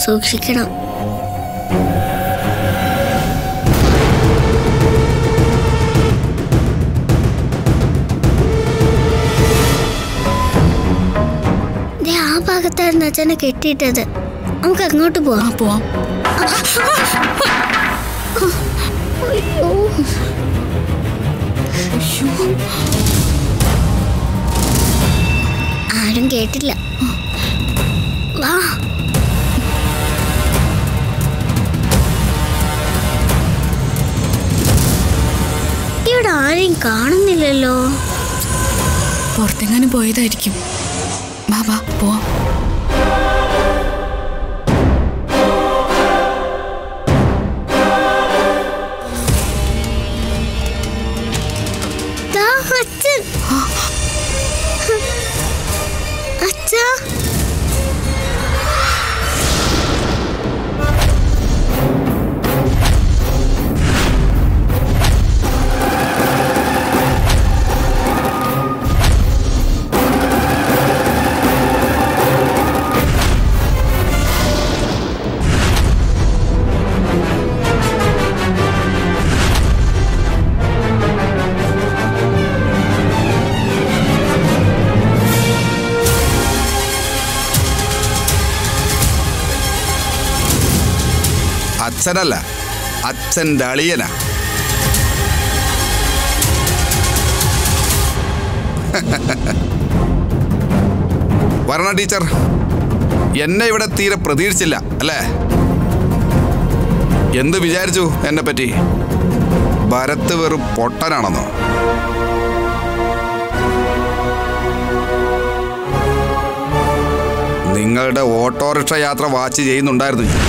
സൂക്ഷിക്കണം ദേ ആ ഭാഗത്തായിരുന്നു അച്ഛനെ കെട്ടിയിട്ടത് നമുക്ക് അങ്ങോട്ട് ആ പോവാം പോവാം അയ്യോ ആരും കേട്ടില്ല വാ ഇവിടെ ആരെയും കാണുന്നില്ലല്ലോ പുറത്തെങ്ങാനും പോയതായിരിക്കും വാ വാ പോവാം ദാ അച്ഛൻ അച്ഛാ അച്ഛനല്ല അച്ഛൻ്റെ അളിയനാ വരണ ടീച്ചർ എന്നെ ഇവിടെ തീരെ പ്രതീക്ഷിച്ചില്ല അല്ലേ എന്ത് വിചാരിച്ചു എന്നെ പറ്റി ഭരത്ത് വെറും പൊട്ടനാണെന്നോ നിങ്ങളുടെ ഓട്ടോറിക്ഷ യാത്ര വാച്ച് ചെയ്യുന്നുണ്ടായിരുന്നു ഞാൻ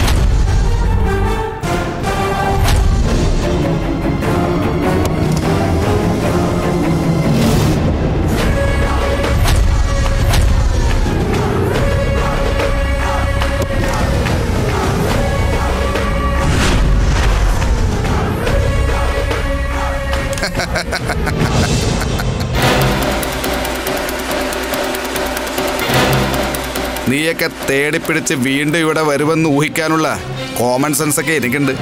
നീയൊക്കെ തേടിപ്പിടിച്ച് വീണ്ടും ഇവിടെ വരുമെന്ന് ഊഹിക്കാനുള്ള കോമൺ സെൻസ് ഒക്കെ എനിക്കുണ്ട്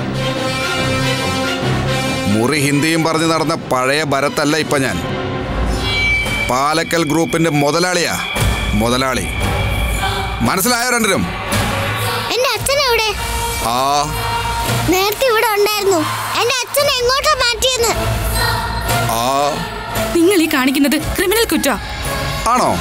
മുറി ഹിന്ദിയും പറഞ്ഞ് നടന്ന പഴയ ഭരത്തല്ല ഇപ്പൊ ഞാൻ പാലക്കൽ ഗ്രൂപ്പിന്റെ മുതലാളിയാ മുതലാളി മനസ്സിലായോ രണ്ടിനും എന്റെ അച്ഛൻ എവിടെ ആ നേരത്തെ ഇവിടെ ഉണ്ടായിരുന്നു എന്റെ അച്ഛനെ എങ്ങോട്ടാ മാറ്റിയെന്ന് ആ നിങ്ങൾ ഈ കാണിക്കുന്നത് ക്രിമിനൽ കുറ്റ ആണോ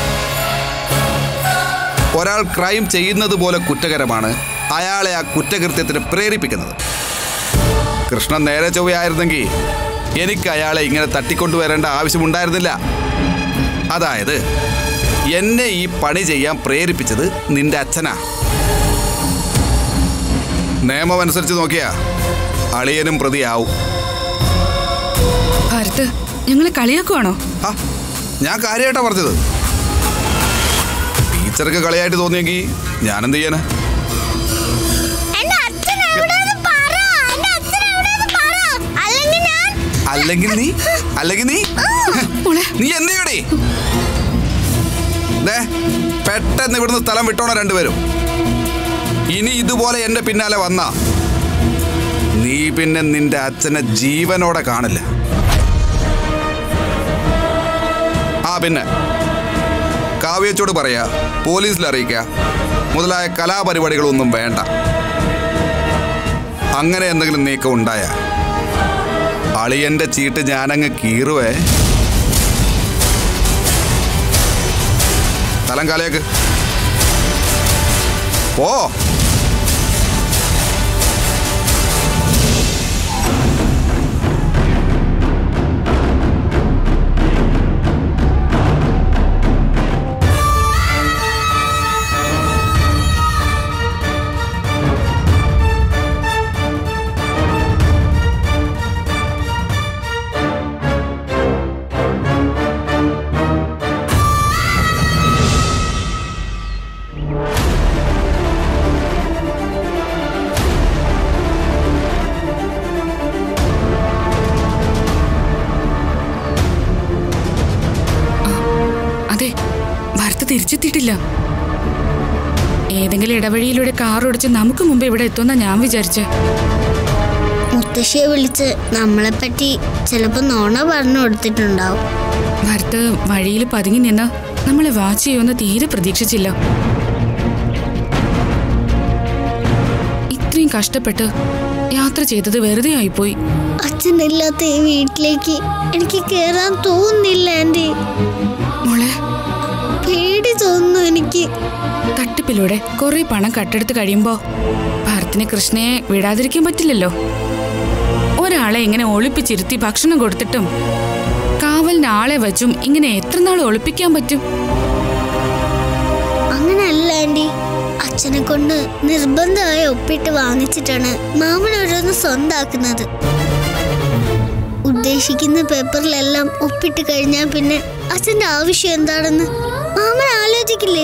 ഒരാൾ ക്രൈം ചെയ്യുന്നത് പോലെ കുറ്റകരമാണ് അയാളെ ആ കുറ്റകൃത്യത്തിന് പ്രേരിപ്പിക്കുന്നത് കൃഷ്ണൻ നേരെ ചൊവ്വയായിരുന്നെങ്കിൽ എനിക്ക് അയാളെ ഇങ്ങനെ തട്ടിക്കൊണ്ടുവരേണ്ട ആവശ്യമുണ്ടായിരുന്നില്ല അതായത് എന്നെ ഈ പണി ചെയ്യാൻ പ്രേരിപ്പിച്ചത് നിന്റെ അച്ഛനാ നിയമമനുസരിച്ച് നോക്കിയാ അളിയനും പ്രതിയാവും ഭരത് ഞങ്ങളെ കളിയാക്കുവാണോ ആ ഞാൻ കാര്യമായിട്ടാ പറഞ്ഞത് ടീച്ചർക്ക് കളിയായിട്ട് തോന്നിയെങ്കിൽ ഞാനെന്ത് ചെയ്യാനാ എന്റെ അച്ഛൻ എവിടെയെന്ന് പറ എന്റെ അച്ഛൻ എവിടെയെന്ന് പറ അല്ലെങ്കിൽ ഞാൻ അല്ലെങ്കിൽ നീ അല്ലെങ്കിൽ നീ മോളെ നീ എന്ത് ചെയ്യടി ദേ പെട്ടെന്ന് ഇവിടുന്ന് സ്ഥലം വിട്ടോണ രണ്ടുപേരും ഇനി ഇതുപോലെ എന്റെ പിന്നാലെ വന്ന നീ പിന്നെ നിന്റെ അച്ഛനെ ജീവനോടെ കാണില്ല ആ പിന്നെ കാവ്യച്ചോട് പറയാ പോലീസിൽ അറിയിക്കുക മുതലായ കലാപരിപാടികളൊന്നും വേണ്ട അങ്ങനെ എന്തെങ്കിലും നീക്കം ഉണ്ടായ അളിയന്റെ ചീട്ട് ഞാനങ്ങ് കീറുവേ തലം കാലയേക്ക് ഓ അതെ ഭരത് തിരിച്ചെത്തിയിട്ടില്ല ഏതെങ്കിലും ഇടവഴിയിലൂടെ കാർ ഓടിച്ച് നമുക്ക് മുമ്പ് ഇവിടെ എത്തുമെന്നാ ഞാൻ വിചാരിച്ചേ മുത്തശ്ശിയെ വിളിച്ച് നമ്മളെപ്പറ്റി ചിലപ്പോൾ നോണ പറഞ്ഞു കൊടുത്തിട്ടുണ്ടാവും ഭർത്ത് വഴിയിൽ പതുങ്ങി നിന്ന് നമ്മളെ വാച്ച് ചെയ്യുമെന്ന് തീരെ പ്രതീക്ഷിച്ചില്ല ഇത്രയും കഷ്ടപ്പെട്ട് യാത്ര ചെയ്തത് വെറുതെ ആയിപ്പോയി അച്ഛനില്ലാത്ത ഈ വീട്ടിലേക്ക് എനിക്ക് കേറാൻ തോന്നുന്നില്ല ആൻറ്റി മോളെ പേടി തോന്നുന്നു എനിക്ക് തട്ടിപ്പിലൂടെ കുറെ പണം കട്ടെടുത്ത് കഴിയുമ്പോ ഭരത്തിന് കൃഷ്ണയെ വിടാതിരിക്കാൻ പറ്റില്ലല്ലോ ഒരാളെ ഇങ്ങനെ ഒളിപ്പിച്ചിരുത്തി ഭക്ഷണം കൊടുത്തിട്ടും കാവലിന് ആളെ വെച്ചും ഇങ്ങനെ എത്ര നാൾ ഒളിപ്പിക്കാൻ പറ്റും അങ്ങനെയല്ല ആൻറ്റി അച്ഛനെ കൊണ്ട് നിർബന്ധമായി ഒപ്പിട്ട് വാങ്ങിച്ചിട്ടാണ് മാമൻ ഓരോന്ന് സ്വന്താക്കുന്നത് ഉദ്ദേശിക്കുന്ന പേപ്പറിലെല്ലാം ഒപ്പിട്ട് കഴിഞ്ഞാൽ പിന്നെ അച്ഛന്റെ ആവശ്യം എന്താണെന്ന് മാമൻ ആലോചിക്കില്ലേ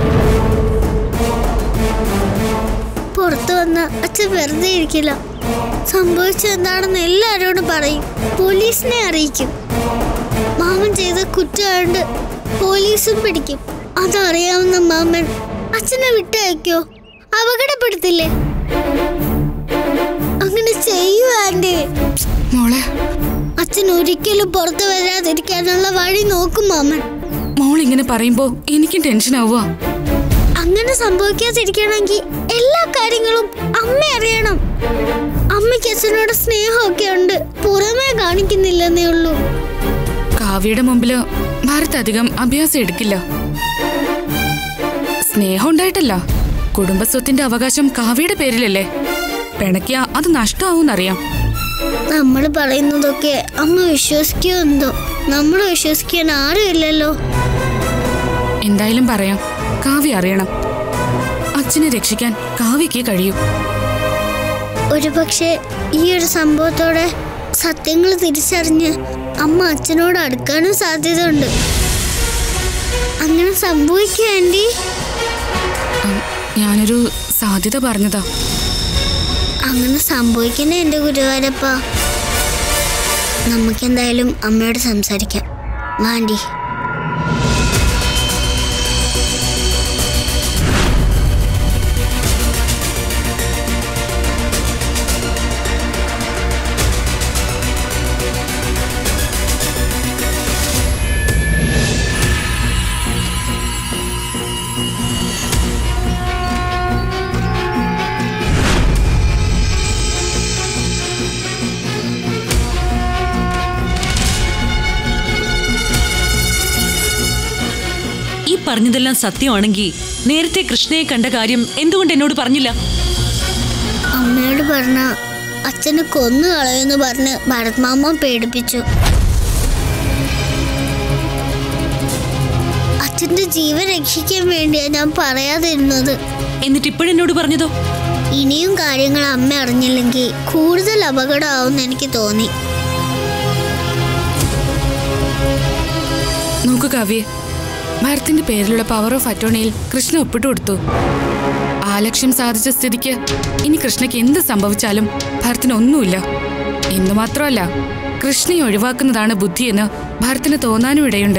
പുറത്തു വന്ന അച്ഛൻ വെറുതെ ഇരിക്കില്ല സംഭവിച്ചത് എന്താണെന്ന് എല്ലാവരോടും പറയും പോലീസിനെ അറിയിക്കും മാമൻ ചെയ്ത കുറ്റമായോണ്ട് പോലീസും പിടിക്കും അതറിയാവുന്ന മാമൻ അച്ഛനെ വിട്ടയക്കോ അപകടപ്പെടുത്തില്ലേ അങ്ങനെ ചെയ്യൂ ആൻറ്റി മോളെ അച്ഛൻ ഒരിക്കലും പുറത്തു വരാതിരിക്കാനുള്ള വഴി നോക്കും മാമൻ മോൾ ഇങ്ങനെ പറയുമ്പോ എനിക്കും ടെൻഷൻ ആവുക അങ്ങനെ സംഭവിക്കാതിരിക്കണമെങ്കിൽ എല്ലാ കാര്യങ്ങളും അമ്മ അറിയണം അമ്മയ്ക്ക് അച്ഛനോട് സ്നേഹമൊക്കെ ഉണ്ട് പുറമേ കാണിക്കുന്നില്ലെന്നേ ഉള്ളൂ കാവ്യയുടെ മുമ്പില് ഭാരത് അധികം അഭ്യാസം എടുക്കില്ല സ്നേഹം ഉണ്ടായിട്ടല്ല കുടുംബസ്വത്തിന്റെ അവകാശം കാവ്യയുടെ പേരിലല്ലേ പിണക്കിയ അത് നഷ്ടമാവൂന്നറിയാം നമ്മൾ പറയുന്നതൊക്കെ അമ്മ വിശ്വസിക്കുമോ എന്തോ നമ്മൾ വിശ്വസിക്കാൻ ആരും ഇല്ലല്ലോ എന്തായാലും പറയാം കാവ്യ അറിയണം അച്ഛനെ രക്ഷിക്കാൻ കാവ്യക്ക് കഴിയും ഒരു പക്ഷേ ഈ ഒരു സംഭവത്തോടെ സത്യങ്ങൾ തിരിച്ചറിഞ്ഞ് അമ്മ അച്ഛനോട് അടുക്കാനും സാധ്യതയുണ്ട് അങ്ങനെ സംഭവിക്കുക ആൻറ്റി ഉം, ഞാനൊരു സാധ്യത പറഞ്ഞതാ അങ്ങനെ സംഭവിക്കണേ എൻ്റെ ഗുരുവാരപ്പ നമുക്കെന്തായാലും അമ്മയോട് സംസാരിക്കാം വാണ്ടി ഈ പറഞ്ഞതെല്ലാം സത്യമാണെങ്കിൽ നേരത്തെ കൃഷ്ണയെ കണ്ട കാര്യം എന്തുകൊണ്ട് എന്നോട് പറഞ്ഞില്ല അമ്മയോട് പറഞ്ഞ അച്ഛനെ കൊന്നു കളയുമെന്ന് പറഞ്ഞ് ഭരത് മാമ പേടിപ്പിച്ചു അച്ഛന്റെ ജീവൻ രക്ഷിക്കാൻ വേണ്ടിയാ ഞാൻ പറയാതിരുന്നത് എന്നിട്ട് ഇപ്പോഴെന്നോട് പറഞ്ഞതോ ഇനിയും കാര്യങ്ങൾ അമ്മ അറിഞ്ഞില്ലെങ്കിൽ കൂടുതൽ അപകടമാവുമെന്ന് എനിക്ക് തോന്നി നോക്കൂ കാവ്യ ഭരത്തിന്റെ പേരിലുള്ള പവർ ഓഫ് അറ്റോണിയിൽ കൃഷ്ണ ഒപ്പിട്ട് കൊടുത്തു ആ ലക്ഷ്യം സാധിച്ച സ്ഥിതിക്ക് ഇനി കൃഷ്ണയ്ക്ക് എന്ത് സംഭവിച്ചാലും ഭരത്തിന് ഒന്നുമില്ല എന്ന് മാത്രമല്ല കൃഷ്ണയെ ഒഴിവാക്കുന്നതാണ് ബുദ്ധിയെന്ന് ഭരത്തിന് തോന്നാനും ഇടയുണ്ട്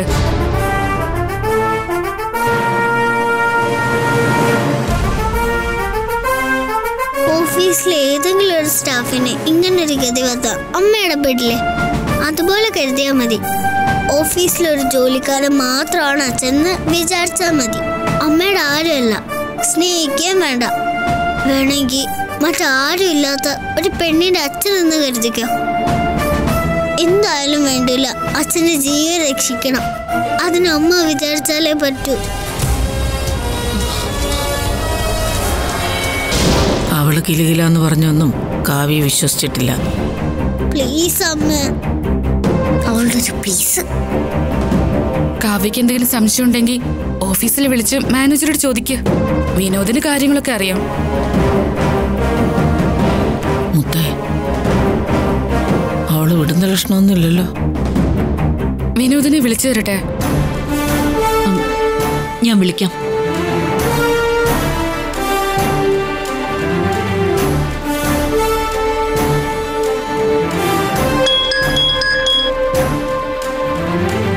ഓഫീസിലെ ഏതെങ്കിലും ഒരു സ്റ്റാഫിന് ഇങ്ങനൊരു ഗതി വന്ന അമ്മ ഇടപെടില്ലേ അതുപോലെ കരുതിയാൽ മതി ഓഫീസിലൊരു ജോലിക്കാരൻ മാത്രമാണ് അച്ഛന്ന് വിചാരിച്ചാൽ മതി അമ്മയുടെ ആരുമല്ല സ്നേഹിക്കുകയും വേണ്ട വേണമെങ്കിൽ മറ്റാരും ഇല്ലാത്ത ഒരു പെണ്ണിന്റെ അച്ഛനെന്ന് കരുതിക്കോ എന്തായാലും വേണ്ടില്ല അച്ഛന്റെ ജീവൻ രക്ഷിക്കണം അതിന് അമ്മ വിചാരിച്ചാലേ പറ്റൂ അവള് കിലുകിലാന്ന് പറഞ്ഞൊന്നും കാവ്യ വിശ്വസിച്ചിട്ടില്ല പ്ലീസ് അമ്മ അവളുടെ ഒരു പ്ലീസ് കാവ്യക്ക് എന്തെങ്കിലും സംശയം ഉണ്ടെങ്കിൽ ഓഫീസിൽ വിളിച്ച് മാനേജറോട് ചോദിക്ക് വിനോദിന് കാര്യങ്ങളൊക്കെ അറിയാം മുത്തേ അവള് വിടുന്ന ലക്ഷണമൊന്നുമില്ലല്ലോ വിനോദിനെ വിളിച്ചു തരട്ടെ ഞാൻ വിളിക്കാം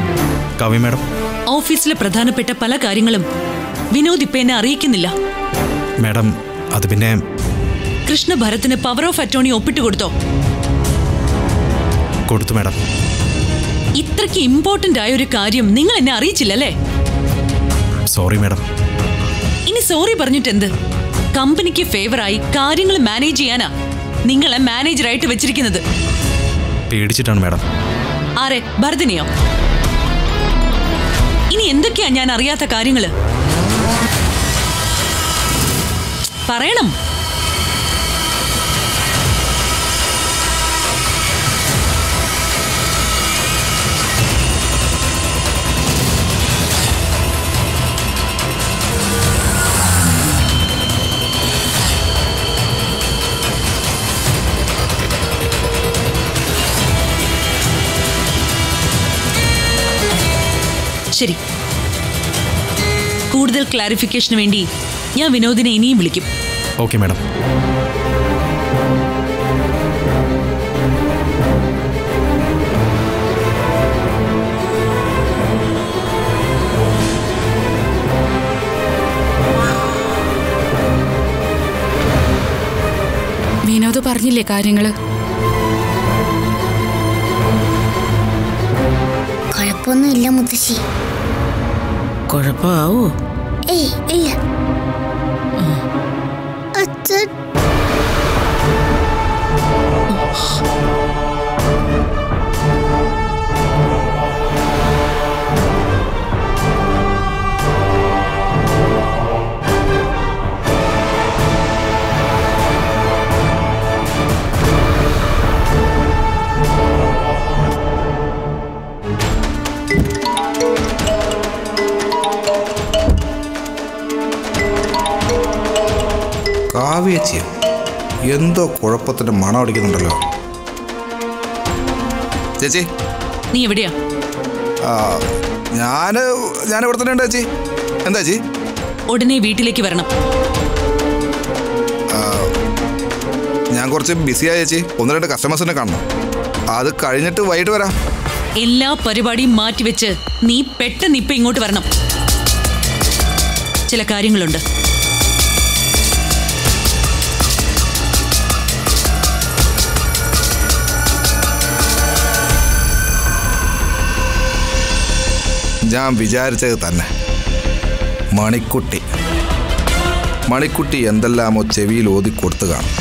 കാവ്യ മാഡം ഓഫീസിലെ പ്രധാനപ്പെട്ട പല കാര്യങ്ങളും വിനോദ് ഇപ്പൊ എന്നെ അറിയിക്കുന്നില്ല മാഡം അത് പിന്നെ കൃഷ്ണ ഭരത്തിന് പവർ ഓഫ് അറ്റോണി ഒപ്പിട്ട് കൊടുത്തോ കൊടുത്തു മാഡം ഇത്രയ്ക്ക് ഇമ്പോർട്ടന്റ് ആയ ഒരു കാര്യം നിങ്ങൾ എന്നെ അറിയിച്ചില്ലല്ലേ സോറി മാഡം ഇനി സോറി പറഞ്ഞിട്ടെന്ത് കമ്പനിക്ക് ഫേവറായി കാര്യങ്ങൾ മാനേജ് ചെയ്യാനാ നിങ്ങളെ മാനേജറായിട്ട് വെച്ചിരിക്കുന്നത് പേടിച്ചിട്ടാണ് മാഡം ആരെ ഭരതിനെയോ ഇനി എന്തൊക്കെയാ ഞാൻ അറിയാത്ത കാര്യങ്ങള് പറയണം ശരി കൂടുതൽ ക്ലാരിഫിക്കേഷന് വേണ്ടി ഞാൻ വിനോദിനെ ഇനിയും വിളിക്കും ഓക്കെ മാഡം വിനോദ് പറഞ്ഞില്ലേ കാര്യങ്ങള് കുഴപ്പമൊന്നുമില്ല മുത്തശ്ശി കുഴപ്പമാവോ ഏയ് ഇല്ല അച്ഛൻ കാവ്യച്ചിയോ എന്തോ കുഴപ്പത്തിന്റെ മണം അടിക്കുന്നുണ്ടല്ലോ ചേച്ചി നീ എവിടെയാ ആ, ഞാന് ഞാൻ ഇവിടെ തന്നെ ഉണ്ട് ചേച്ചി എന്താ ചേച്ചി ഉടനെ വീട്ടിലേക്ക് വരണം ഞാൻ കുറച്ച് ബിസിയായ ചേച്ചി ഒന്ന് രണ്ട് കസ്റ്റമേഴ്സിനെ കാണണം അത് കഴിഞ്ഞിട്ട് വൈകിട്ട് വരാം എല്ലാ പരിപാടിയും മാറ്റിവെച്ച് നീ പെട്ടെന്ന് ഇപ്പൊ ഇങ്ങോട്ട് വരണം ചില കാര്യങ്ങളുണ്ട് ഞാൻ വിചാരിച്ചത് തന്നെ മണിക്കുട്ടി മണിക്കുട്ടി എന്തെല്ലാമോ ചെവിയിൽ ഓതി കൊടുത്തു കാണും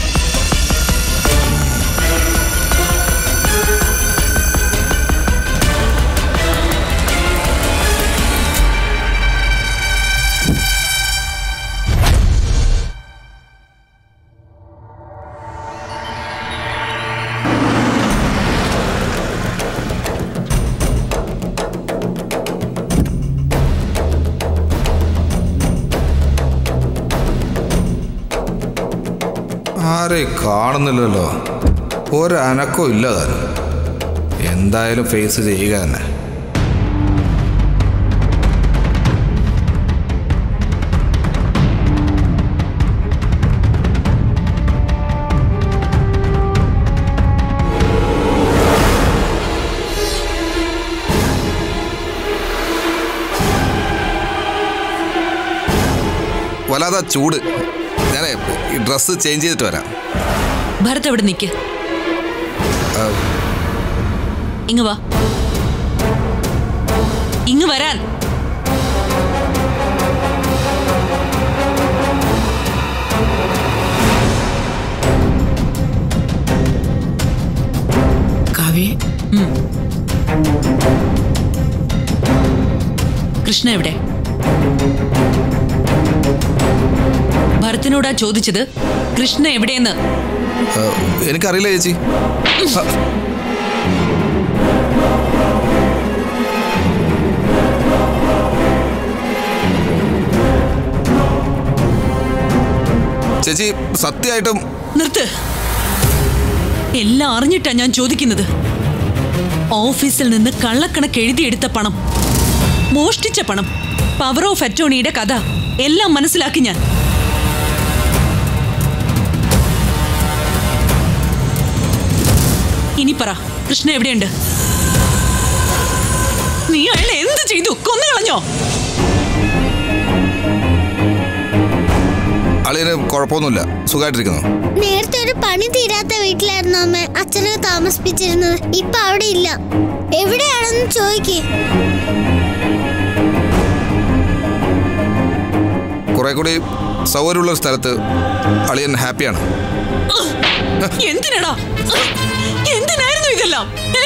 ആരെയും കാണുന്നില്ലല്ലോ ഒരനക്കവും ഇല്ല താൻ എന്തായാലും ഫേസ് ചെയ്യുക തന്നെ വല്ലാതെ ചൂട് ഞാനേ ഈ ഡ്രസ്സ് ചേഞ്ച് ചെയ്തിട്ട് വരാം ഭരത് അവിടെ നിൽക്ക് ഇങ്ങ് വാ ഇങ്ങ് വരാൻ കാവ്യ കൃഷ്ണ എവിടെ ഭരത്തിനോടാ ചോദിച്ചത് കൃഷ്ണ എവിടെയെന്ന് ആ, എനിക്കറിയില്ല ചേച്ചി ആ, ചേച്ചി സത്യമായിട്ടും നിർത്ത് എല്ലാം അറിഞ്ഞിട്ടാ ഞാൻ ചോദിക്കുന്നത് ഓഫീസിൽ നിന്ന് കള്ളക്കണക്ക് എഴുതിയെടുത്ത പണം മോഷ്ടിച്ച പണം പവർ ഓഫ് അറ്റോണിയുടെ കഥ എല്ലാം മനസ്സിലാക്കി ഞാൻ ഇനി പറ കൃഷ്ണ എവിടെയുണ്ട് നീ അയാളെ എന്ത് ചെയ്തു കൊന്നു കളഞ്ഞോ അളിയന് കുഴപ്പമൊന്നുമില്ല സുഖമായിട്ടിരിക്കുന്നു നേരത്തെ ഒരു പണി തീരാത്ത വീട്ടിലായിരുന്നു അമ്മ അച്ഛനെ താമസിപ്പിച്ചിരുന്നത് ഇപ്പൊ അവിടെ ഇല്ല എവിടെയാണെന്ന് ചോദിക്കേ കുറെ കൂടി സൗകര്യമുള്ള ഒരു സ്ഥലത്ത് അളിയൻ ഹാപ്പിയാണ് എന്തിനടാ എന്തിനായിരുന്നു ഇതെല്ലാം ഏ?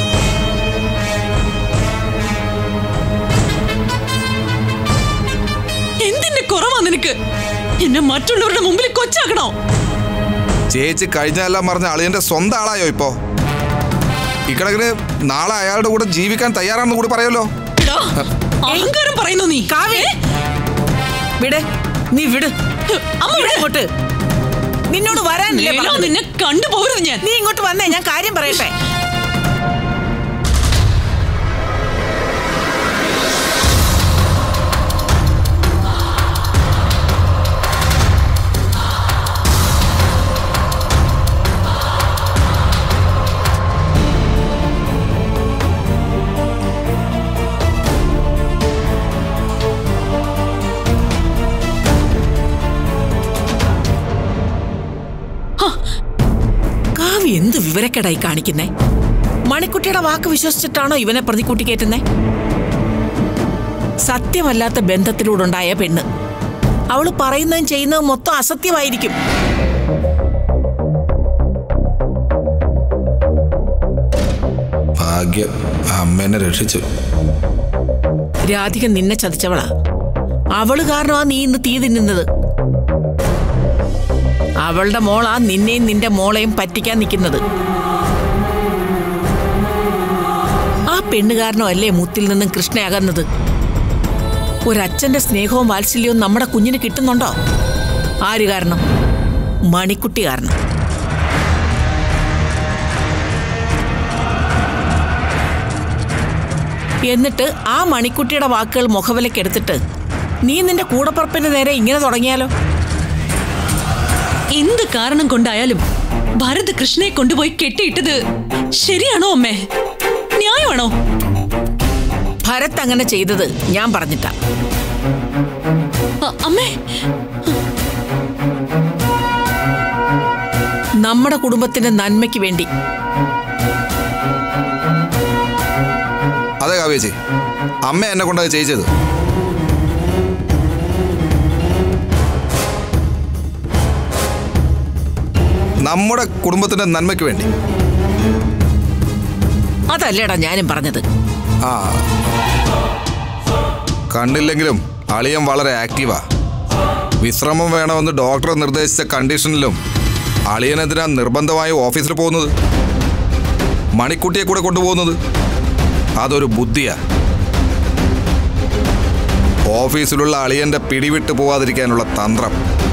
എന്തിന്റെ കുറവാ നിനക്ക് എന്നെ മറ്റുള്ളവരുടെ മുമ്പിൽ കൊച്ചാക്കണോ ചേച്ചി കഴിഞ്ഞെല്ലാം പറഞ്ഞ അളിയന്റെ സ്വന്തം ആളായോ ഇപ്പോ ഇക്കണക്കിന് നാളെ അയാളുടെ കൂടെ ജീവിക്കാൻ തയ്യാറാണെന്ന് കൂടി പറയല്ലോ എടാ, അഹങ്കാരം പറയുന്നു നീ കാവ്യ ഏ? വിട് നീ വിട് അമ്മ വിട് ഇവിടെ ഇങ്ങോട്ട് നിന്നോട് വരാനില്ലേ ലീല, പറഞ്ഞത്? നിന്നെ കണ്ടുപോകരുത് ഞാൻ നീ ഇങ്ങോട്ട് വന്നേ ഞാൻ കാര്യം പറയട്ടെ കാവ്യ എന്ത് വിവരക്കേടായി കാണിക്കുന്നേ മണിക്കുട്ടിയുടെ വാക്ക് വിശ്വസിച്ചിട്ടാണോ ഇവനെ പ്രതിക്കൂട്ടി കയറ്റുന്നേ സത്യമല്ലാത്ത ബന്ധത്തിലൂടുണ്ടായ പെണ്ണ് അവള് പറയുന്നതും ചെയ്യുന്നതും മൊത്തം അസത്യമായിരിക്കും ഭാഗ്യം അമ്മേനെ രക്ഷിച്ചു രാധിക നിന്നെ ചതിച്ചവളാ അവള് കാരണമാ നീ ഇന്ന് തീ തിന്നുന്നത് അവളുടെ മോളാ നിന്നെയും നിന്റെ മോളെയും പറ്റിക്കാൻ നിൽക്കുന്നത് ആ പെണ്ണ് കാരണമല്ലേ മുത്തിൽ നിന്നും കൃഷ്ണ അകന്നത് ഒരച്ഛന്റെ സ്നേഹവും വാത്സല്യവും നമ്മുടെ കുഞ്ഞിന് കിട്ടുന്നുണ്ടോ ആര് കാരണം മണിക്കുട്ടി കാരണം എന്നിട്ട് ആ മണിക്കുട്ടിയുടെ വാക്കുകൾ മുഖവിലക്കെടുത്തിട്ട് നീ നിന്റെ കൂടപ്പറപ്പിന്റെ നേരെ ഇങ്ങനെ തുടങ്ങിയാലോ എന്ത് കാരണം കൊണ്ടായാലും ഭരത് കൃഷ്ണയെ കൊണ്ടുപോയി കെട്ടിയിട്ടത് ശരിയാണോ അമ്മേ ന്യായമാണോ ഭരത് അങ്ങനെ ചെയ്തത് ഞാൻ പറഞ്ഞിട്ടാ അ- അമ്മേ നമ്മുടെ കുടുംബത്തിന്റെ നന്മയ്ക്ക് വേണ്ടി അതെ കാവ്യേച്ചി അമ്മ എന്നെ കൊണ്ടത് ചെയ്യിച്ചത് നമ്മുടെ കുടുംബത്തിന്റെ നന്മയ്ക്ക് വേണ്ടി അതല്ലേടാ ഞാനും പറഞ്ഞത് ആ കണ്ടില്ലെങ്കിലും അളിയൻ വളരെ ആക്റ്റീവാ വിശ്രമം വേണമെന്ന് ഡോക്ടർ നിർദ്ദേശിച്ച കണ്ടീഷനിലും അളിയനെതിരാ നിർബന്ധമായി ഓഫീസിൽ പോകുന്നത് മണിക്കുട്ടിയെ കൂടെ കൊണ്ടുപോകുന്നത് അതൊരു ബുദ്ധിയാ ഓഫീസിലുള്ള അളിയന്റെ പിടിവിട്ട് പോവാതിരിക്കാനുള്ള തന്ത്രം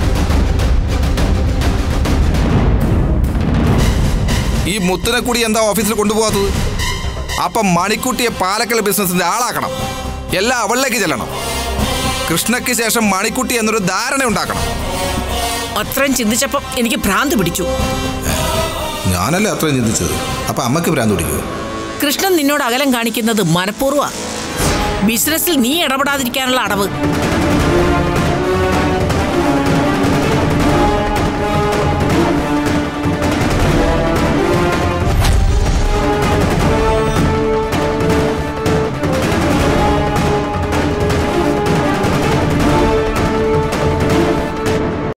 ഈ മുത്തിനെ കൂടി എന്താ ഓഫീസിൽ കൊണ്ടുപോകാത്തത് അപ്പം മണിക്കുട്ടിയെ പാലക്കൽ ബിസിനസിന്റെ ആളാക്കണം എല്ലാം അവളിലേക്ക് ചെല്ലണം കൃഷ്ണയ്ക്ക് ശേഷം മണിക്കുട്ടി എന്നൊരു ധാരണ ഉണ്ടാക്കണം അത്രയും ചിന്തിച്ചപ്പം എനിക്ക് ഭ്രാന്ത് പിടിച്ചു ഞാനല്ലേ അത്രയും ചിന്തിച്ചത് അപ്പൊ അമ്മക്ക് ഭ്രാന്ത് പിടിക്കുമോ കൃഷ്ണൻ നിന്നോട് അകലം കാണിക്കുന്നത് മനഃപൂർവ്വ ബിസിനസ്സിൽ നീ ഇടപെടാതിരിക്കാനുള്ള അടവ്